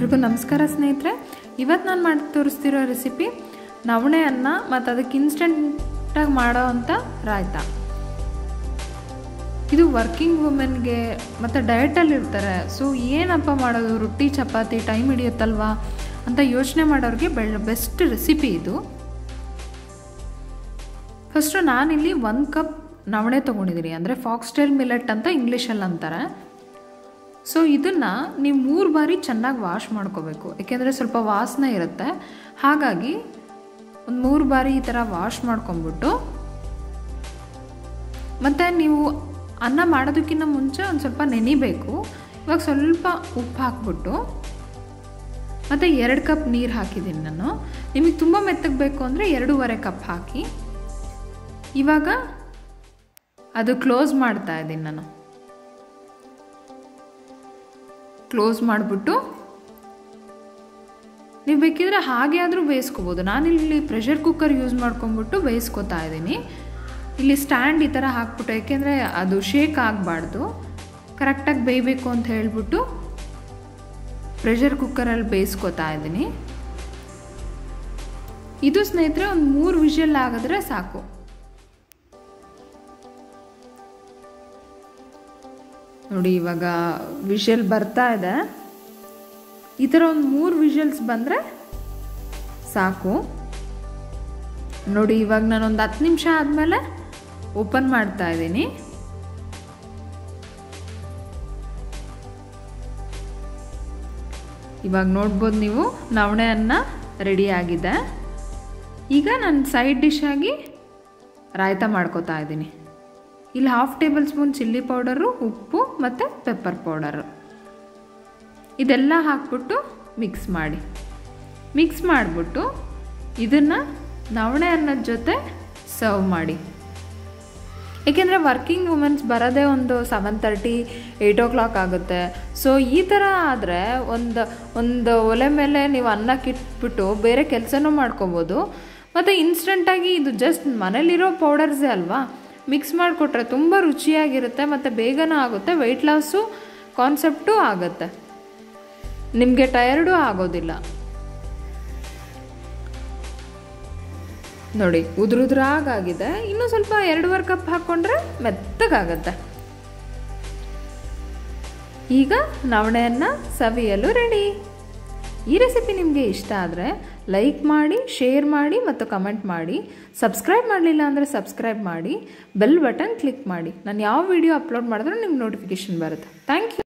ಎಲ್ರಿಗೂ ನಮಸ್ಕಾರ ಸ್ನೇಹಿತರೆ ಇವತ್ತು ನಾನು ಮಾಡಿ ತೋರಿಸ್ತಿರೋ ರೆಸಿಪಿ ನವಣೆ ಅನ್ನ ಮತ್ತು ಅದಕ್ಕೆ ಇನ್ಸ್ಟೆಂಟಾಗಿ ಮಾಡೋ ಅಂಥ ರಾಯ್ತ ಇದು ವರ್ಕಿಂಗ್ ವುಮೆನ್ಗೆ ಮತ್ತು ಡಯಟಲ್ಲಿ ಇರ್ತಾರೆ ಸೊ ಏನಪ್ಪ ಮಾಡೋದು ರೊಟ್ಟಿ ಚಪಾತಿ ಟೈಮ್ ಹಿಡಿಯುತ್ತಲ್ವಾ ಅಂತ ಯೋಚನೆ ಮಾಡೋರಿಗೆ ಬೆಳ್ ಬೆಸ್ಟ್ ರೆಸಿಪಿ ಇದು ಫಸ್ಟು ನಾನಿಲ್ಲಿ ಒಂದು ಕಪ್ ನವಣೆ ತೊಗೊಂಡಿದ್ದೀನಿ ಅಂದರೆ ಫಾಕ್ಸ್ಟೈಲ್ ಮಿಲೆಟ್ ಅಂತ ಇಂಗ್ಲೀಷಲ್ಲಿ ಅಂತಾರೆ ಸೊ ಇದನ್ನು ನೀವು ಮೂರು ಬಾರಿ ಚೆನ್ನಾಗಿ ವಾಶ್ ಮಾಡ್ಕೋಬೇಕು ಏಕೆಂದರೆ ಸ್ವಲ್ಪ ವಾಸನೆ ಇರುತ್ತೆ ಹಾಗಾಗಿ ಒಂದು ಮೂರು ಬಾರಿ ಈ ಥರ ವಾಶ್ ಮಾಡ್ಕೊಂಬಿಟ್ಟು ಮತ್ತು ನೀವು ಅನ್ನ ಮಾಡೋದಕ್ಕಿಂತ ಮುಂಚೆ ಒಂದು ಸ್ವಲ್ಪ ನೆನಿಬೇಕು ಇವಾಗ ಸ್ವಲ್ಪ ಉಪ್ಪು ಹಾಕ್ಬಿಟ್ಟು ಮತ್ತು ಎರಡು ಕಪ್ ನೀರು ಹಾಕಿದ್ದೀನಿ ನಾನು ನಿಮಗೆ ತುಂಬ ಮೆತ್ತಗೆ ಬೇಕು ಅಂದರೆ ಎರಡೂವರೆ ಕಪ್ ಹಾಕಿ ಇವಾಗ ಅದು ಕ್ಲೋಸ್ ಮಾಡ್ತಾ ಇದ್ದೀನಿ ನಾನು ಕ್ಲೋಸ್ ಮಾಡಿಬಿಟ್ಟು ನೀವು ಬೇಕಿದ್ರೆ ಹಾಗೆ ಆದರೂ ಬೇಯಿಸ್ಕೋಬೋದು ನಾನಿಲ್ಲಿ ಪ್ರೆಷರ್ ಕುಕ್ಕರ್ ಯೂಸ್ ಮಾಡ್ಕೊಂಬಿಟ್ಟು ಬೇಯಿಸ್ಕೊತಾ ಇದ್ದೀನಿ ಇಲ್ಲಿ ಸ್ಟ್ಯಾಂಡ್ ಈ ಥರ ಹಾಕ್ಬಿಟ್ಟು ಯಾಕೆಂದರೆ ಅದು ಶೇಕ್ ಆಗಬಾರ್ದು ಕರೆಕ್ಟಾಗಿ ಬೇಯಬೇಕು ಅಂತ ಹೇಳಿಬಿಟ್ಟು ಪ್ರೆಷರ್ ಕುಕ್ಕರಲ್ಲಿ ಬೇಯಿಸ್ಕೊತಾ ಇದ್ದೀನಿ ಇದು ಸ್ನೇಹಿತರೆ ಒಂದು ಮೂರು ವಿಷಲ್ ಆಗಿದ್ರೆ ಸಾಕು ನೋಡಿ ಇವಾಗ ವಿಷಲ್ ಬರ್ತಾ ಇದೆ ಈ ಥರ ಒಂದು ಮೂರು ವಿಷಲ್ಸ್ ಬಂದರೆ ಸಾಕು ನೋಡಿ ಇವಾಗ ನಾನೊಂದು ಹತ್ತು ನಿಮಿಷ ಆದಮೇಲೆ ಓಪನ್ ಮಾಡ್ತಾ ಇದ್ದೀನಿ ಇವಾಗ ನೋಡ್ಬೋದು ನೀವು ನವಣೆ ಅನ್ನ ರೆಡಿ ಆಗಿದೆ ಈಗ ನಾನು ಸೈಡ್ ಡಿಶ್ ಆಗಿ ರಾಯ್ತ ಮಾಡ್ಕೋತಾ ಇದ್ದೀನಿ ಇಲ್ಲಿ half tablespoon chilli powder ಉಪ್ಪು ಮತ್ತು ಪೆಪ್ಪರ್ ಪೌಡರು ಇದೆಲ್ಲ ಹಾಕ್ಬಿಟ್ಟು ಮಿಕ್ಸ್ ಮಾಡಿ ಮಿಕ್ಸ್ ಮಾಡಿಬಿಟ್ಟು ಇದನ್ನು ನವಣೆ ಅನ್ನದ ಜೊತೆ ಸರ್ವ್ ಮಾಡಿ ಏಕೆಂದರೆ ವರ್ಕಿಂಗ್ ವುಮೆನ್ಸ್ ಬರೋದೇ ಒಂದು seven thirty eight o'clock ಆಗುತ್ತೆ ಸೊ ಈ ಥರ ಆದರೆ ಒಂದು ಒಂದು ಒಲೆ ಮೇಲೆ ನೀವು ಅನ್ನಕ್ಕಿಟ್ಬಿಟ್ಟು ಬೇರೆ ಕೆಲಸನೂ ಮಾಡ್ಕೋಬೋದು ಮತ್ತು ಇನ್ಸ್ಟೆಂಟಾಗಿ ಇದು ಜಸ್ಟ್ ಮನೇಲಿರೋ ಪೌಡರ್ಸೇ ಅಲ್ವಾ ಮಿಕ್ಸ್ ಮಾಡಿಕೊಟ್ರೆ ತುಂಬ ರುಚಿಯಾಗಿರುತ್ತೆ ಮತ್ತು ಬೇಗನೂ ಆಗುತ್ತೆ ವೆಯ್ಟ್ ಲಾಸು ಕಾನ್ಸೆಪ್ಟು ಆಗುತ್ತೆ ನಿಮಗೆ ಟಯರ್ಡೂ ಆಗೋದಿಲ್ಲ ನೋಡಿ ಉದುರುದ್ರಾಗಾಗಿದೆ ಇನ್ನೂ ಸ್ವಲ್ಪ ಎರಡೂವರೆ ಕಪ್ ಹಾಕ್ಕೊಂಡ್ರೆ ಮೆತ್ತಗಾಗತ್ತೆ ಈಗ ನವಣೆಯನ್ನು ಸವಿಯಲು ರೆಡಿ ಈ ರೆಸಿಪಿ ನಿಮಗೆ ಇಷ್ಟ ಆದರೆ ಲೈಕ್ ಮಾಡಿ ಶೇರ್ ಮಾಡಿ ಮತ್ತು ಕಮೆಂಟ್ ಮಾಡಿ ಸಬ್ಸ್ಕ್ರೈಬ್ ಮಾಡಲಿಲ್ಲ ಅಂದರೆ ಸಬ್ಸ್ಕ್ರೈಬ್ ಮಾಡಿ ಬೆಲ್ ಬಟನ್ ಕ್ಲಿಕ್ ಮಾಡಿ ನಾನು ಯಾವ ವಿಡಿಯೋ ಅಪ್ಲೋಡ್ ಮಾಡಿದ್ರೂ ನಿಮ್ಗೆ ನೋಟಿಫಿಕೇಷನ್ ಬರುತ್ತೆ ಥ್ಯಾಂಕ್ ಯು